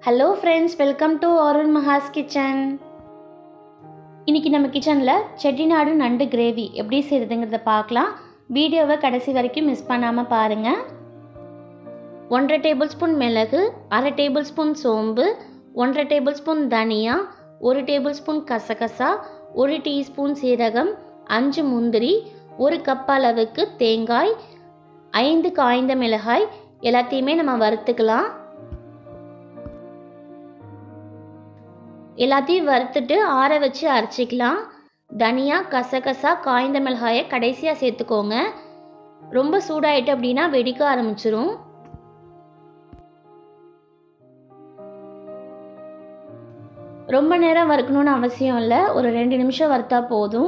hello friends welcome to Arun Maha's kitchen இன்னைக்கு நம்ம கிச்சனில் செட்டிநாடு நண்டு கிரேவி எப்படி செய்கிறதுங்கிறத பார்க்கலாம் வீடியோவை கடைசி வரைக்கும் மிஸ் பண்ணாமல் பாருங்கள் ஒன்றரை டேபிள் ஸ்பூன் மிளகு அரை டேபிள் ஸ்பூன் சோம்பு ஒன்றரை டேபிள் ஸ்பூன் தனியா ஒரு டேபிள் ஸ்பூன் கசகசா ஒரு டீஸ்பூன் சீரகம் அஞ்சு முந்திரி ஒரு கப் அளவுக்கு தேங்காய் ஐந்து காய்ந்த மிளகாய் எல்லாத்தையுமே நம்ம வறுத்துக்கலாம் எல்லாத்தையும் வறுத்துட்டு ஆற வச்சு அரைச்சிக்கலாம் தனியா கசகசா காய்ந்த மிளகாயை கடைசியாக சேர்த்துக்கோங்க ரொம்ப சூடாயிட்டு அப்படின்னா வெடிக்க ஆரம்பிச்சிரும் ரொம்ப நேரம் வறுக்கணும்னு அவசியம் இல்லை ஒரு ரெண்டு நிமிஷம் வறுத்தா போதும்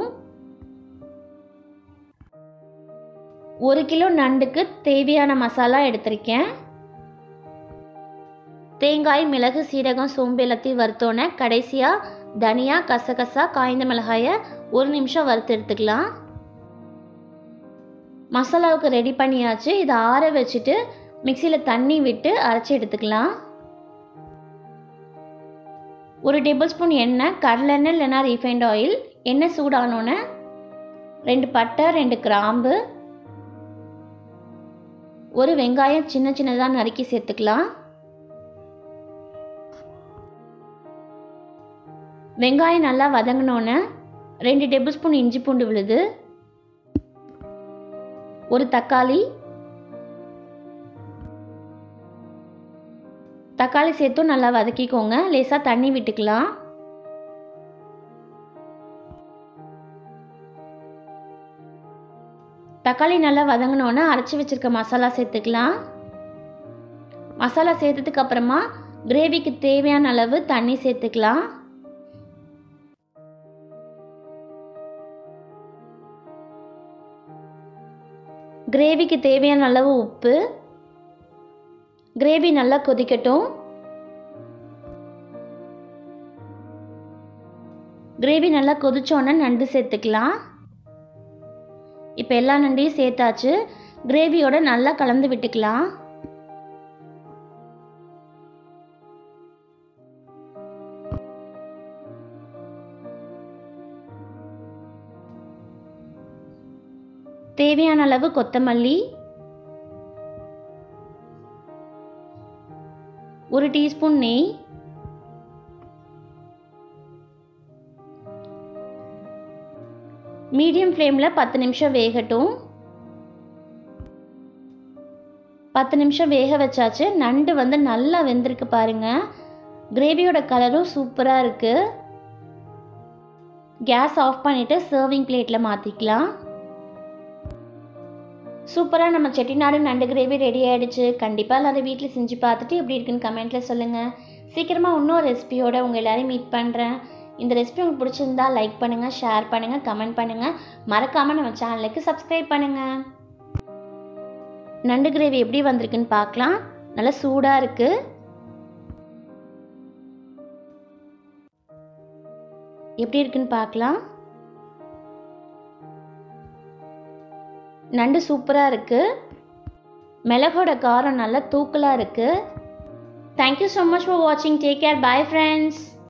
ஒரு கிலோ நண்டுக்கு தேவையான மசாலா எடுத்திருக்கேன் தேங்காய் மிளகு சீரகம் சோம்பு எல்லாத்தையும் வறுத்தோன்னே கடைசியாக தனியா கசகசா காய்ந்த மிளகாயை ஒரு நிமிஷம் வறுத்து எடுத்துக்கலாம் மசாலாவுக்கு ரெடி பண்ணியாச்சு இதை ஆற வச்சுட்டு மிக்சியில் தண்ணி விட்டு அரைச்சி எடுத்துக்கலாம் ஒரு டேபிள் ஸ்பூன் எண்ணெய் கடலெண்ணெய் இல்லைன்னா ரீஃபைண்ட் ஆயில் எண்ணெய் சூடானோன்னே ரெண்டு பட்டை ரெண்டு கிராம்பு ஒரு வெங்காயம் சின்ன சின்னதாக நறுக்கி சேர்த்துக்கலாம் வெங்காயம் நல்லா வதங்கினோன்னே ரெண்டு டேபிள் ஸ்பூன் இஞ்சி பூண்டு விழுது ஒரு தக்காளி தக்காளி சேர்த்தும் நல்லா வதக்கிக்கோங்க லேசாக தண்ணி விட்டுக்கலாம் தக்காளி நல்லா வதங்கினோன்னே அரைச்சி வச்சிருக்க மசாலா சேர்த்துக்கலாம் மசாலா சேர்த்ததுக்கு அப்புறமா கிரேவிக்கு தேவையான அளவு தண்ணி சேர்த்துக்கலாம் கிரேவிக்கு தேவையான அளவு உப்பு கிரேவி நல்லா கொதிக்கட்டும் கிரேவி நல்லா கொதிச்சோன்னே நண்டு சேர்த்துக்கலாம் இப்போ எல்லா நண்டையும் சேர்த்தாச்சு கிரேவியோட நல்லா கலந்து விட்டுக்கலாம் தேவையான அளவு கொத்தமல்லி ஒரு டீஸ்பூன் நெய் மீடியம் ஃப்ளேமில் பத்து நிமிஷம் வேகட்டும் பத்து நிமிஷம் வேக வச்சாச்சு நண்டு வந்து நல்லா வெந்திருக்கு பாருங்க கிரேவியோட கலரும் சூப்பராக இருக்குது கேஸ் ஆஃப் பண்ணிவிட்டு சர்விங் பிளேட்டில் மாற்றிக்கலாம் சூப்பராக நம்ம செட்டிநாடு நண்டு கிரேவி ரெடி ஆகிடுச்சு கண்டிப்பாக எல்லாரும் வீட்டில் செஞ்சு பார்த்துட்டு எப்படி இருக்குன்னு கமெண்ட்டில் சொல்லுங்கள் சீக்கிரமாக இன்னொரு ரெசிபியோட உங்கள் எல்லோரையும் மீட் பண்ணுறேன் இந்த ரெசிபி உங்களுக்கு பிடிச்சிருந்தா லைக் பண்ணுங்கள் ஷேர் பண்ணுங்கள் கமெண்ட் பண்ணுங்கள் மறக்காமல் நம்ம சேனலுக்கு சப்ஸ்கிரைப் பண்ணுங்கள் நண்டு கிரேவி எப்படி வந்திருக்குன்னு பார்க்கலாம் நல்லா சூடாக இருக்குது எப்படி இருக்குன்னு பார்க்கலாம் நண்டு சூப்பராக இருக்குது மிளகோட காரம் நல்லா தூக்கலாக இருக்குது தேங்க்யூ ஸோ மச் ஃபார் வாட்சிங் டேக் கேர் பாய் ஃப்ரெண்ட்ஸ்